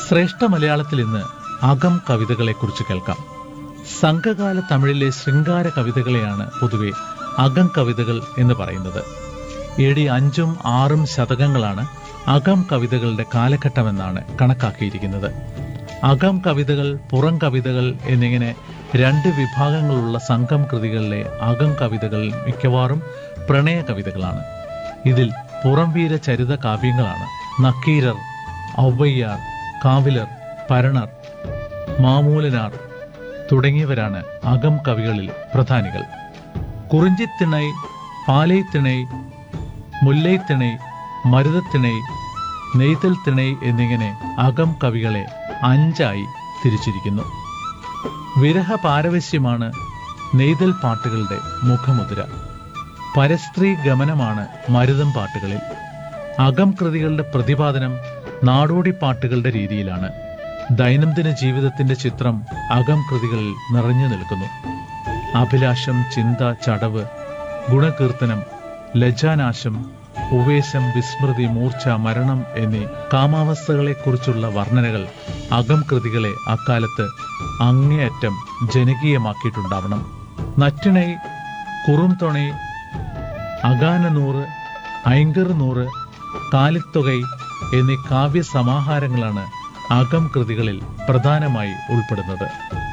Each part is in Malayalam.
ശ്രേഷ്ഠ മലയാളത്തിൽ ഇന്ന് അകം കവിതകളെക്കുറിച്ച് കേൾക്കാം സംഘകാല തമിഴിലെ ശൃംഗാര കവിതകളെയാണ് പൊതുവെ അകം കവിതകൾ എന്ന് പറയുന്നത് എ ഡി അഞ്ചും ആറും ശതകങ്ങളാണ് അകം കവിതകളുടെ കാലഘട്ടമെന്നാണ് കണക്കാക്കിയിരിക്കുന്നത് അകം കവിതകൾ പുറം കവിതകൾ എന്നിങ്ങനെ രണ്ട് വിഭാഗങ്ങളുള്ള സംഘം കൃതികളിലെ അകം കവിതകൾ മിക്കവാറും പ്രണയ കവിതകളാണ് ഇതിൽ പുറംവീര ചരിത കാവ്യങ്ങളാണ് നക്കീരർ ഔവയ്യാർ കാവിലർ പരണർ മാമൂലനാർ തുടങ്ങിയവരാണ് അകം കവികളിൽ പ്രധാനികൾ കുറിഞ്ചിത്തിണൈ പാലൈത്തിണൈ മുല്ലൈത്തിണൈ മരുതത്തിണൈ നെയ്തൽ തിണൈ എന്നിങ്ങനെ അകം കവികളെ അഞ്ചായി തിരിച്ചിരിക്കുന്നു വിരഹ പാരവശ്യമാണ് നെയ്തൽ പാട്ടുകളുടെ മുഖമുദ്ര പരസ്ത്രീ ഗമനമാണ് മരുതം പാട്ടുകളിൽ അകം കൃതികളുടെ പ്രതിപാദനം നാടോടി പാട്ടുകളുടെ രീതിയിലാണ് ദൈനംദിന ജീവിതത്തിന്റെ ചിത്രം അകം കൃതികളിൽ നിറഞ്ഞു നിൽക്കുന്നു അഭിലാഷം ചിന്ത ചടവ് ഗുണകീർത്തനം ലജ്ജാനാശം ഉവേശം വിസ്മൃതി മൂർച്ച മരണം എന്നീ കാമാവസ്ഥകളെക്കുറിച്ചുള്ള വർണ്ണനകൾ അകം കൃതികളെ അക്കാലത്ത് അങ്ങേയറ്റം ജനകീയമാക്കിയിട്ടുണ്ടാവണം നറ്റിണൈ കുറുംതൊണൈ അഗാനനൂറ് ഐങ്കർനൂറ് കാലിത്തുകൈ എന്നീ കാവ്യ സമാഹാരങ്ങളാണ് അകം കൃതികളിൽ പ്രധാനമായി ഉൾപ്പെടുന്നത്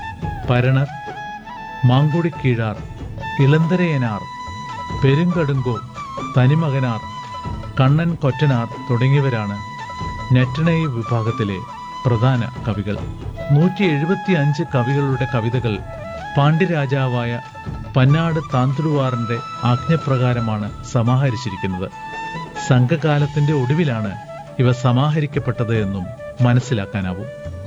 പരണർ മാങ്കുടിക്കീഴാർ ഇളന്തരയനാർ പെരുങ്കടുങ്കോ തനിമകനാർ കണ്ണൻ കൊറ്റനാർ തുടങ്ങിയവരാണ് നെറ്റണൈ വിഭാഗത്തിലെ പ്രധാന കവികൾ നൂറ്റി എഴുപത്തി അഞ്ച് കവികളുടെ കവിതകൾ പാണ്ഡ്യരാജാവായ പന്നാട് താന്തുടുവാറിന്റെ ആജ്ഞപ്രകാരമാണ് സമാഹരിച്ചിരിക്കുന്നത് സംഘകാലത്തിന്റെ ഒടുവിലാണ് ഇവ സമാഹരിക്കപ്പെട്ടത് എന്നും മനസ്സിലാക്കാനാവും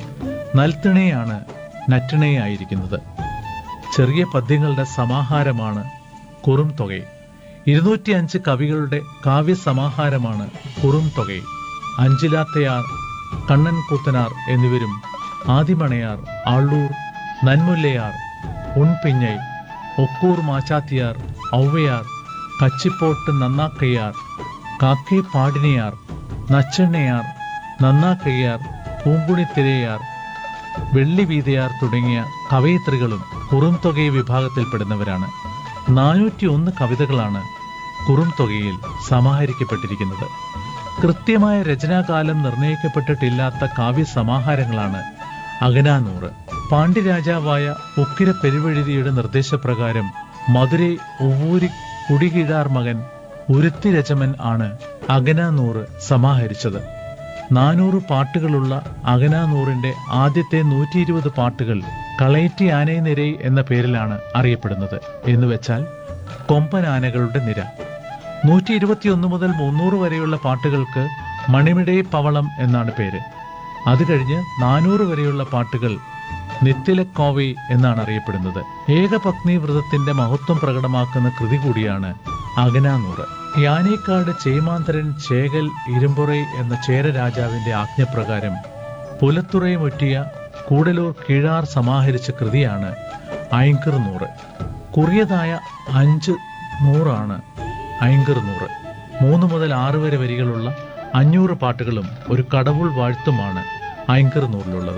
നൽത്തിണയാണ് നറ്റിണയായിരിക്കുന്നത് ചെറിയ പദ്യങ്ങളുടെ സമാഹാരമാണ് കുറും തൊകൈ ഇരുന്നൂറ്റി അഞ്ച് കവികളുടെ കാവ്യസമാഹാരമാണ് കുറും തൊകൈ അഞ്ചിലാത്തയാർ കണ്ണൻ കൂത്തനാർ എന്നിവരും ആദിമണയാർ ആള്ളൂർ നന്മുല്ലയാർ ഉൺപിഞ്ഞൈ ഒക്കൂർ മാച്ചാത്തിയാർ ഔവയാർ കച്ചിപ്പോട്ട് നന്നാക്കയ്യാർ കാക്കേ പാടിനിയാർ നച്ചെണ്ണയാർ നന്നാക്കയ്യാർ പൂങ്കുണിത്തിരയാർ വെള്ളിവീതയാർ തുടങ്ങിയ കവയിത്രികളും കുറുംതൊകൈ വിഭാഗത്തിൽപ്പെടുന്നവരാണ് നാനൂറ്റി ഒന്ന് കവിതകളാണ് കുറുംതൊകയിൽ സമാഹരിക്കപ്പെട്ടിരിക്കുന്നത് കൃത്യമായ രചനാകാലം നിർണയിക്കപ്പെട്ടിട്ടില്ലാത്ത കാവ്യസമാഹാരങ്ങളാണ് അഗനാനൂറ് പാണ്ഡ്യരാജാവായ ഉക്കിര പെരുവഴുതിയുടെ നിർദ്ദേശപ്രകാരം മധുരൈ ഉവ്വൂരി കുടികിഴാർ മകൻ ഉരുത്തി രചമൻ ആണ് അഗനാനൂറ് സമാഹരിച്ചത് നാനൂറ് പാട്ടുകളുള്ള അഗനാനൂറിന്റെ ആദ്യത്തെ നൂറ്റി ഇരുപത് പാട്ടുകൾ കളയറ്റി ആനൈനിരൈ എന്ന പേരിലാണ് അറിയപ്പെടുന്നത് എന്നുവെച്ചാൽ കൊമ്പൻ ആനകളുടെ നിര നൂറ്റി ഇരുപത്തിയൊന്ന് മുതൽ മുന്നൂറ് വരെയുള്ള പാട്ടുകൾക്ക് മണിമിടൈ പവളം എന്നാണ് പേര് അത് കഴിഞ്ഞ് നാനൂറ് വരെയുള്ള പാട്ടുകൾ നിത്തിലക്കോവൈ എന്നാണ് അറിയപ്പെടുന്നത് ഏകപത്നി വ്രതത്തിന്റെ മഹത്വം പ്രകടമാക്കുന്ന കൃതി കൂടിയാണ് അഗനാനൂറ് യാനേക്കാട് ചേമാന്തരൻ ചേകൽ ഇരുമ്പുറൈ എന്ന ചേര രാജാവിന്റെ ആജ്ഞപ്രകാരം പുലത്തുറൈ മുറ്റിയ കൂടലൂർ കീഴാർ സമാഹരിച്ച കൃതിയാണ് ഐങ്കർ നൂറ് കുറിയതായ അഞ്ച് നൂറാണ് ഐങ്കർ നൂറ് മൂന്ന് മുതൽ ആറ് വരെ വരികളുള്ള അഞ്ഞൂറ് പാട്ടുകളും ഒരു കടവുൾ വാഴ്ത്തുമാണ് ഐങ്കർ നൂറിലുള്ളത്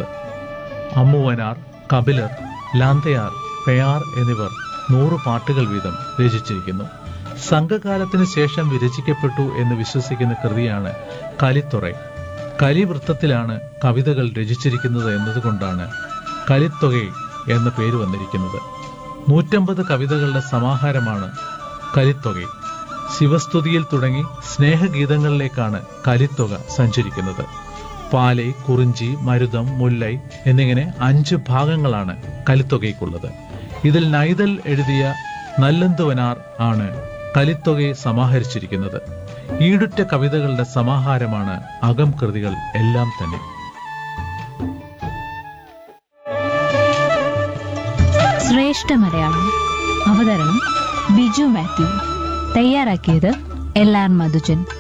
അമ്മുവനാർ കപിലർ ലാന്തയാർ പെയാർ എന്നിവർ നൂറ് പാട്ടുകൾ വീതം രചിച്ചിരിക്കുന്നു സംഘകാലത്തിന് ശേഷം വിരചിക്കപ്പെട്ടു എന്ന് വിശ്വസിക്കുന്ന കൃതിയാണ് കലിത്തുറൈ കലിവൃത്തത്തിലാണ് കവിതകൾ രചിച്ചിരിക്കുന്നത് എന്നതുകൊണ്ടാണ് കലിത്തൊകൈ എന്ന പേര് വന്നിരിക്കുന്നത് നൂറ്റമ്പത് കവിതകളുടെ സമാഹാരമാണ് കലിത്തൊകൈ ശിവസ്തുതിയിൽ തുടങ്ങി സ്നേഹഗീതങ്ങളിലേക്കാണ് കലിത്തൊക സഞ്ചരിക്കുന്നത് പാലൈ കുറിഞ്ചി മരുതം മുല്ലൈ എന്നിങ്ങനെ അഞ്ച് ഭാഗങ്ങളാണ് കലിത്തൊകയ്ക്കുള്ളത് ഇതിൽ നൈതൽ എഴുതിയ നല്ലന്തുവനാർ ആണ് കലിത്തൊകയെ സമാഹരിച്ചിരിക്കുന്നത് ഈടുറ്റ കവിതകളുടെ സമാഹാരമാണ് അകം കൃതികൾ എല്ലാം തന്നെ ശ്രേഷ്ഠ മലയാളം അവതരണം ബിജു മാത്യു തയ്യാറാക്കിയത് എൽ ആർ മധുജൻ